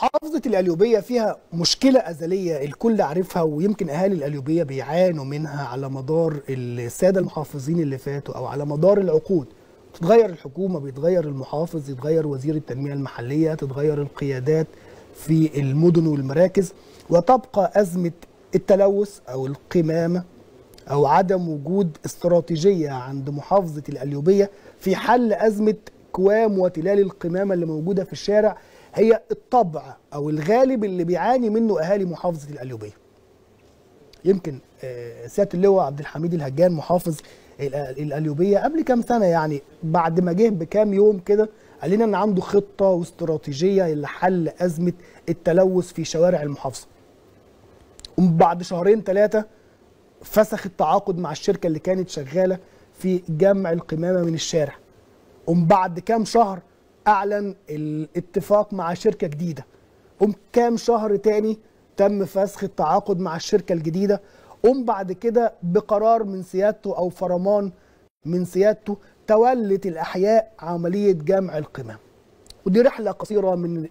محافظة القليوبية فيها مشكلة أزلية الكل عارفها ويمكن أهالي القليوبية بيعانوا منها على مدار السادة المحافظين اللي فاتوا أو على مدار العقود تتغير الحكومة بيتغير المحافظ يتغير وزير التنمية المحلية تتغير القيادات في المدن والمراكز وتبقى أزمة التلوث أو القمامة أو عدم وجود استراتيجية عند محافظة القليوبية في حل أزمة كوام وتلال القمامة اللي موجودة في الشارع هي الطبع او الغالب اللي بيعاني منه اهالي محافظه القليوبيه. يمكن سياده اللواء عبد الحميد الهجان محافظ القليوبيه قبل كام سنه يعني بعد ما جه بكام يوم كده قال لنا ان عنده خطه واستراتيجيه لحل ازمه التلوث في شوارع المحافظه. وبعد شهرين ثلاثه فسخ التعاقد مع الشركه اللي كانت شغاله في جمع القمامه من الشارع. ومن بعد كام شهر اعلن الاتفاق مع شركه جديده قم كام شهر تاني تم فسخ التعاقد مع الشركه الجديده قم بعد كده بقرار من سيادته او فرمان من سيادته تولت الاحياء عمليه جمع القمام ودي رحله قصيره من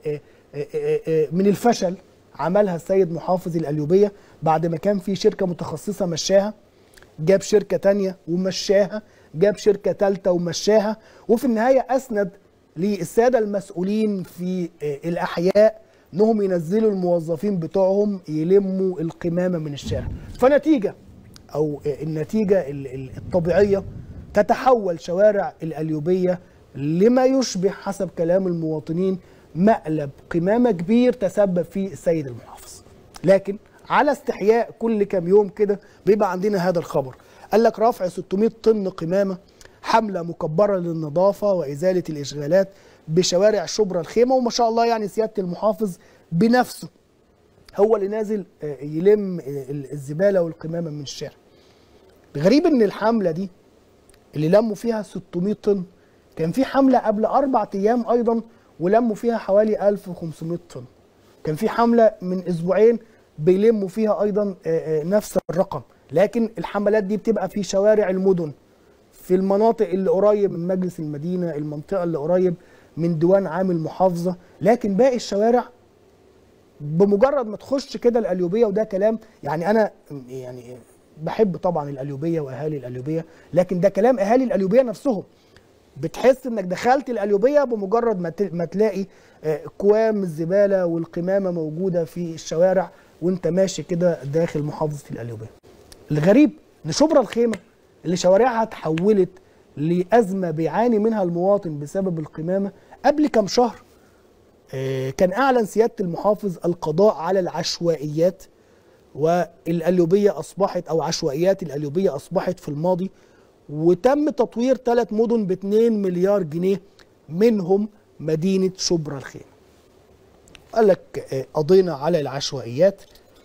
من الفشل عملها السيد محافظ القليوبيه بعد ما كان في شركه متخصصه مشاها جاب شركه تانية ومشاها جاب شركه ثالثه ومشاها وفي النهايه اسند للساده المسؤولين في الاحياء انهم ينزلوا الموظفين بتوعهم يلموا القمامه من الشارع فنتيجه او النتيجه الطبيعيه تتحول شوارع القليوبيه لما يشبه حسب كلام المواطنين مقلب قمامه كبير تسبب فيه السيد المحافظ لكن على استحياء كل كام يوم كده بيبقى عندنا هذا الخبر قال لك رفع 600 طن قمامه حمله مكبره للنظافه وازاله الاشغالات بشوارع شبرا الخيمه وما شاء الله يعني سياده المحافظ بنفسه هو اللي نازل يلم الزباله والقمامه من الشارع. الغريب ان الحمله دي اللي لموا فيها 600 طن كان في حمله قبل اربع ايام ايضا ولموا فيها حوالي 1500 طن. كان في حمله من اسبوعين بيلموا فيها ايضا نفس الرقم، لكن الحملات دي بتبقى في شوارع المدن في المناطق اللي قريب من مجلس المدينه المنطقه اللي قريب من ديوان عام المحافظه لكن باقي الشوارع بمجرد ما تخش كده القليوبيه وده كلام يعني انا يعني بحب طبعا القليوبيه واهالي القليوبيه لكن ده كلام اهالي القليوبيه نفسهم بتحس انك دخلت القليوبيه بمجرد ما ما تلاقي كوام الزباله والقمامه موجوده في الشوارع وانت ماشي كده داخل محافظه القليوبيه. الغريب ان شبرا الخيمه اللي شوارعها تحولت لازمه بيعاني منها المواطن بسبب القمامه قبل كام شهر كان اعلن سياده المحافظ القضاء على العشوائيات والقليوبيه اصبحت او عشوائيات القليوبيه اصبحت في الماضي وتم تطوير ثلاث مدن ب 2 مليار جنيه منهم مدينه شبرا الخيمه. قال لك قضينا على العشوائيات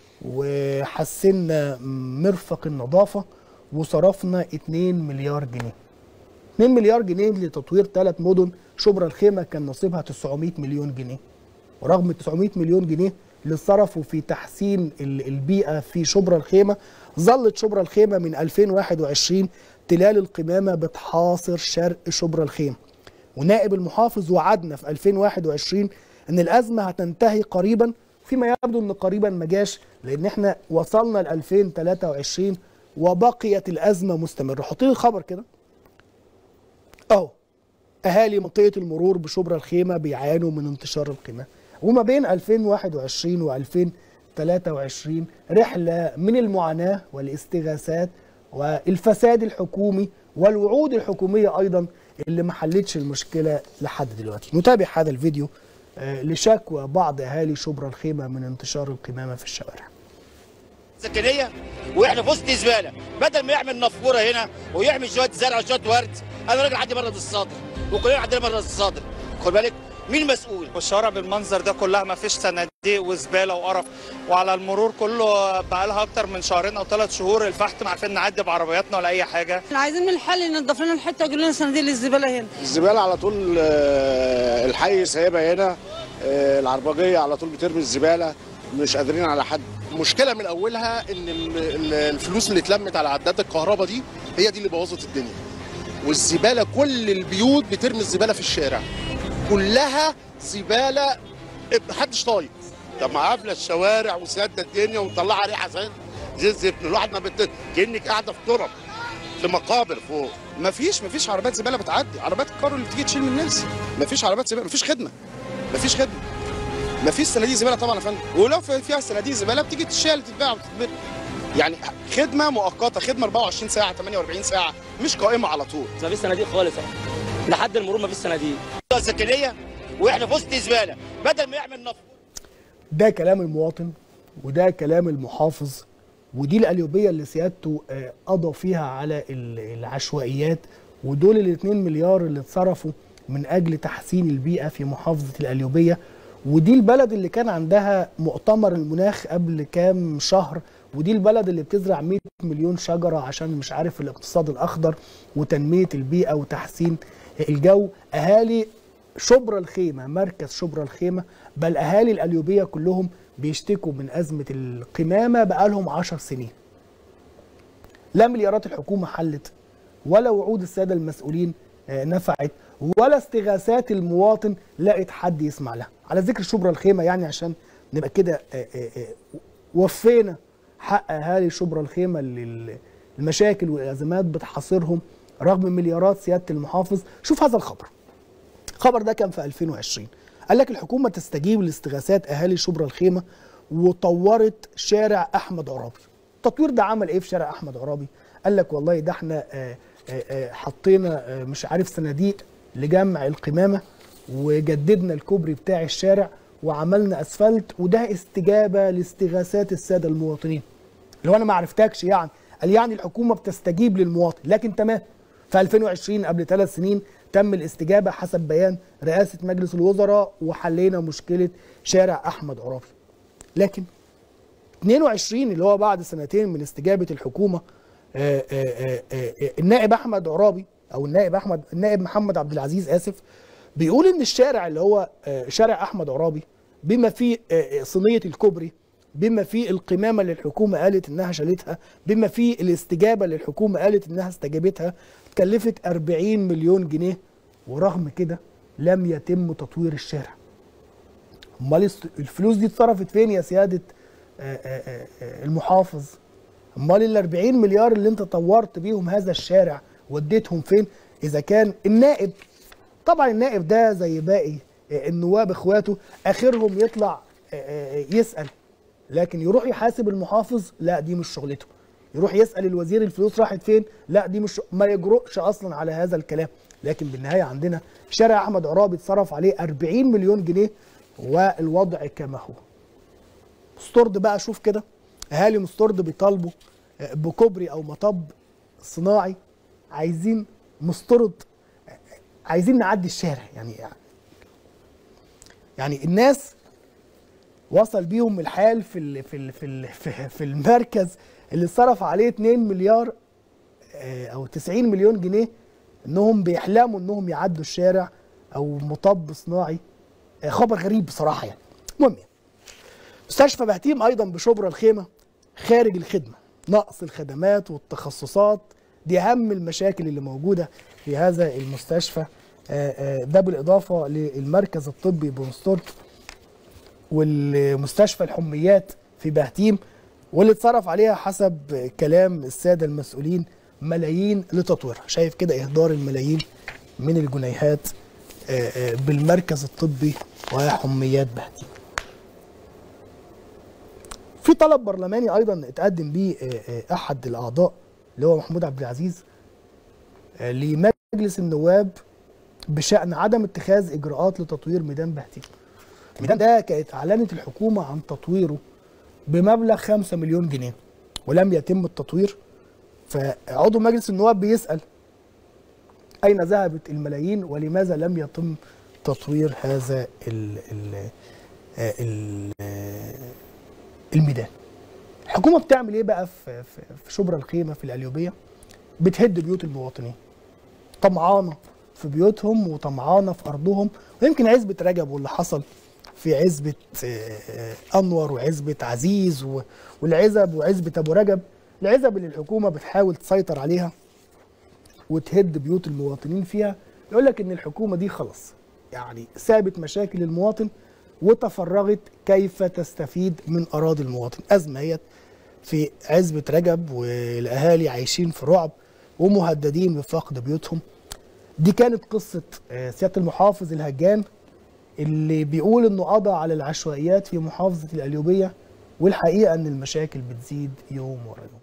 وحسنا مرفق النظافه وصرفنا 2 مليار جنيه 2 مليار جنيه لتطوير ثلاث مدن شبرا الخيمه كان نصيبها 900 مليون جنيه ورغم 900 مليون جنيه اللي صرفوا في تحسين البيئه في شبرا الخيمه ظلت شبرا الخيمه من 2021 تلال القمامه بتحاصر شرق شبرا الخيمه ونائب المحافظ وعدنا في 2021 ان الازمه هتنتهي قريبا فيما يبدو ان قريبا ما جاش لان احنا وصلنا ل 2023 وبقيت الازمه مستمره حط لي الخبر كده اهو اهالي منطقه المرور بشبرا الخيمه بيعانوا من انتشار القمامه وما بين 2021 و 2023 رحله من المعاناه والاستغاثات والفساد الحكومي والوعود الحكوميه ايضا اللي ما حلتش المشكله لحد دلوقتي نتابع هذا الفيديو لشكوى بعض اهالي شبرا الخيمه من انتشار القمامه في الشوارع سكنيه واحنا في وسط زباله بدل ما يعمل نافوره هنا ويعمل شويه زرع وشويه ورد انا راجل عندي مرض الصدر وكلنا عندنا مرض الصدر خد بالك مين مسؤول والشوارع بالمنظر ده كلها ما فيش صناديق وزباله وقرف وعلى المرور كله بقى لها اكتر من شهرين او ثلاث شهور الفحت ما عارفين نعدي بعربياتنا ولا اي حاجه احنا عايزين من الحل ينضف لنا الحته ويجيب لنا صناديق للزباله هنا الزباله على طول آه، الحي سايبها هنا آه، العربجيه على طول بترمي الزباله مش قادرين على حد المشكله من اولها ان ال- ال- الفلوس اللي اتلمت على عداد الكهرباء دي هي دي اللي بوظت الدنيا والزباله كل البيوت بترمي الزباله في الشارع كلها زباله محدش طايق طب ما قافله الشوارع وساده الدنيا ومطلعه ريحه زي زي الزفت الواحد ما بت... كانك قاعده في ترب في مقابر فوق مفيش مفيش عربيات زباله بتعدي عربيات الكارو اللي بتيجي تشيل من الناس مفيش عربيات زباله مفيش خدمه مفيش خدمه مفيش صناديق زباله طبعا يا فندم ولو في- فيها صناديق زباله بتيجي تشال تتباع وتتباع يعني خدمه مؤقته خدمه 24 ساعه 48 ساعه مش قائمه على طول ما فيش صناديق خالص لحد المرور ما فيش صناديق سكنيه واحنا في وسط زباله بدل ما يعمل نفق ده كلام المواطن وده كلام المحافظ ودي القليوبيه اللي سيادته آه، قضى فيها على ال- العشوائيات ودول ال 2 مليار اللي اتصرفوا من اجل تحسين البيئه في محافظه القليوبيه ودي البلد اللي كان عندها مؤتمر المناخ قبل كام شهر ودي البلد اللي بتزرع 100 مليون شجره عشان مش عارف الاقتصاد الاخضر وتنميه البيئه وتحسين الجو اهالي شبرا الخيمة مركز شبرا الخيمة بل أهالي القليوبية كلهم بيشتكوا من أزمة القمامة بقالهم عشر سنين لا مليارات الحكومة حلت ولا وعود السادة المسؤولين آه، نفعت ولا استغاثات المواطن لقت حد يسمع لها على ذكر شبرا الخيمة يعني عشان نبقى كده آه، آه، آه، وفينا حق أهالي شبرا الخيمة اللي ال- المشاكل والأزمات بتحاصرهم رغم مليارات سيادة المحافظ شوف هذا الخبر الخبر ده كان في 2020 قال لك الحكومه تستجيب لاستغاثات اهالي شبرا الخيمه وطورت شارع احمد عرابي التطوير ده عمل ايه في شارع احمد عرابي قال لك والله ده احنا آه، آه، آه، حطينا آه، مش عارف صناديق لجمع القمامه وجددنا الكوبري بتاع الشارع وعملنا اسفلت وده استجابه لاستغاثات الساده المواطنين لو انا ما عرفتكش يعني قال يعني الحكومه بتستجيب للمواطن لكن تمام في 2020 قبل ثلاث سنين تم الاستجابه حسب بيان رئاسه مجلس الوزراء وحلينا مشكله شارع احمد عرابي لكن 22 اللي هو بعد سنتين من استجابه الحكومه آه، آه، آه، آه، النائب احمد عرابي او النائب احمد النائب محمد عبد العزيز اسف بيقول ان الشارع اللي هو آه، شارع احمد عرابي بما فيه آه، آه، صينيه الكوبري بما فيه القمامه اللي الحكومه قالت انها شالتها بما فيه الاستجابه اللي الحكومه قالت انها استجابتها كلفت 40 مليون جنيه ورغم كده لم يتم تطوير الشارع امال الس- الفلوس دي اتصرفت فين يا سياده آه، آه، آه، المحافظ امال ال 40 مليار اللي انت طورت بيهم هذا الشارع وديتهم فين اذا كان النائب طبعا النائب ده زي باقي آه، النواب اخواته اخرهم يطلع آه، آه، يسال لكن يروح يحاسب المحافظ لا دي مش شغلته يروح يسال الوزير الفلوس راحت فين لا دي مش ما يجرؤش اصلا على هذا الكلام لكن بالنهايه عندنا شارع احمد عرابي اتصرف عليه 40 مليون جنيه والوضع كما هو مسترد بقى شوف كده اهالي مسترد بيطالبوا آه، بكوبري او مطب صناعي عايزين مسترد آه، عايزين نعدي الشارع يعني يعني الناس وصل بيهم الحال في ال في ال في ال في- في المركز اللي صرف عليه 2 مليار آه، او 90 مليون جنيه انهم بيحلموا انهم يعدوا الشارع او مطب صناعي آه، خبر غريب بصراحه يعني المهم يعني. مستشفى بهتيم ايضا بشبرا الخيمه خارج الخدمه نقص الخدمات والتخصصات دي اهم المشاكل اللي موجوده في هذا المستشفى آه، آه، ده بالاضافه للمركز الطبي بونستورت والمستشفى الحميات في بهتيم واللي اتصرف عليها حسب كلام الساده المسؤولين ملايين لتطويرها شايف كده اهدار الملايين من الجنيهات آه، آه، بالمركز الطبي وحميات بهتيم في طلب برلماني ايضا اتقدم بيه آه، آه، احد الاعضاء اللي هو محمود عبد العزيز آه، لمجلس النواب بشان عدم اتخاذ اجراءات لتطوير ميدان بهتيم الميدان ده كانت اعلنت الحكومه عن تطويره بمبلغ 5 مليون جنيه ولم يتم التطوير فعضو مجلس النواب بيسال اين ذهبت الملايين ولماذا لم يتم تطوير هذا ال ال ال الميدان الحكومه بتعمل ايه بقى في في, في شبرا الخيمه في القليوبيه بتهد بيوت المواطنين طمعانه في بيوتهم وطمعانه في ارضهم ويمكن عزبه رجب واللي حصل في عزبه آه، آه، انور وعزبه عزيز و- والعزب وعزبه ابو رجب العزب اللي الحكومه بتحاول تسيطر عليها وتهد بيوت المواطنين فيها يقول لك ان الحكومه دي خلاص يعني سابت مشاكل المواطن وتفرغت كيف تستفيد من اراضي المواطن ازمه هي في عزبه رجب والاهالي عايشين في رعب ومهددين بفقد بيوتهم دي كانت قصه آه، سياده المحافظ الهجان اللي بيقول انه قضى على العشوائيات في محافظه القليوبيه والحقيقه ان المشاكل بتزيد يوم ورا يوم